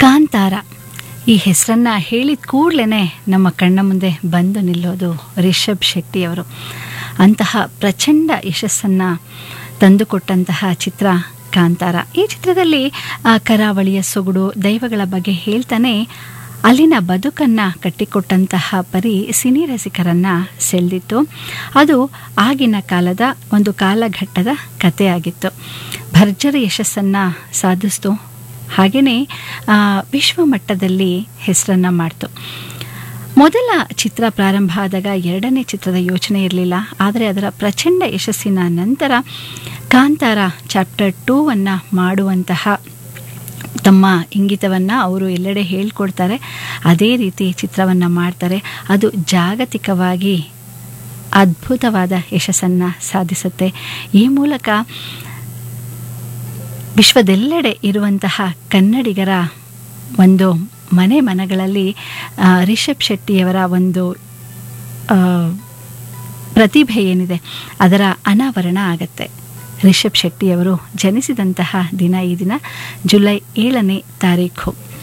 ಕಾಂತಾರ ಈ ಹೆಸರನ್ನ ಹೇಳಿದ ಕೂಡಲೇ ನಮ್ಮ ಕಣ್ಣ ಮುಂದೆ ಬಂದು ನಿಲ್ಲೋದು ರಿಷಬ್ ಶೆಟ್ಟಿಯವರು ಅಂತಹ ಪ್ರಚಂಡ ಯಶಸ್ಸನ್ನು ತಂದುಕೊಟ್ಟಂತಹ ಚಿತ್ರ ಕಾಂತಾರ ಈ ಚಿತ್ರದಲ್ಲಿ ಆ ಕರಾವಳಿಯ ಸೊಗಡು ದೈವಗಳ ಬಗ್ಗೆ ಹೇಳ್ತಾನೆ ಅಲ್ಲಿನ ಬದುಕನ್ನು ಕಟ್ಟಿಕೊಟ್ಟಂತಹ ಪರಿ ಸಿನಿ ರಸಿಕರನ್ನ ಸೆಳೆದಿತ್ತು ಅದು ಆಗಿನ ಕಾಲದ ಒಂದು ಕಾಲಘಟ್ಟದ ಕಥೆಯಾಗಿತ್ತು ಭರ್ಜರಿ ಯಶಸ್ಸನ್ನು ಸಾಧಿಸ್ತು ಹಾಗೆಯೇ ವಿಶ್ವಮಟ್ಟದಲ್ಲಿ ಹೆಸರನ್ನು ಮಾಡ್ತು ಮೊದಲ ಚಿತ್ರ ಪ್ರಾರಂಭ ಆದಾಗ ಎರಡನೇ ಚಿತ್ರದ ಯೋಚನೆ ಇರಲಿಲ್ಲ ಆದರೆ ಅದರ ಪ್ರಚಂಡ ಯಶಸ್ಸಿನ ನಂತರ ಕಾಂತಾರ ಚಾಪ್ಟರ್ ಟೂ ಅನ್ನು ಮಾಡುವಂತಹ ತಮ್ಮ ಇಂಗಿತವನ್ನು ಅವರು ಎಲ್ಲೆಡೆ ಹೇಳ್ಕೊಡ್ತಾರೆ ಅದೇ ರೀತಿ ಚಿತ್ರವನ್ನು ಮಾಡ್ತಾರೆ ಅದು ಜಾಗತಿಕವಾಗಿ ಅದ್ಭುತವಾದ ಯಶಸ್ಸನ್ನು ಸಾಧಿಸುತ್ತೆ ಈ ಮೂಲಕ ವಿಶ್ವದೆಲ್ಲೆಡೆ ಇರುವಂತಹ ಕನ್ನಡಿಗರ ಒಂದು ಮನೆ ಮನಗಳಲ್ಲಿ ರಿಷಬ್ ಶೆಟ್ಟಿಯವರ ಒಂದು ಪ್ರತಿಭೆ ಏನಿದೆ ಅದರ ಅನಾವರಣ ಆಗತ್ತೆ ರಿಷಬ್ ಶೆಟ್ಟಿಯವರು ಜನಿಸಿದಂತಹ ದಿನ ಈ ದಿನ ಜುಲೈ ಏಳನೇ ತಾರೀಖು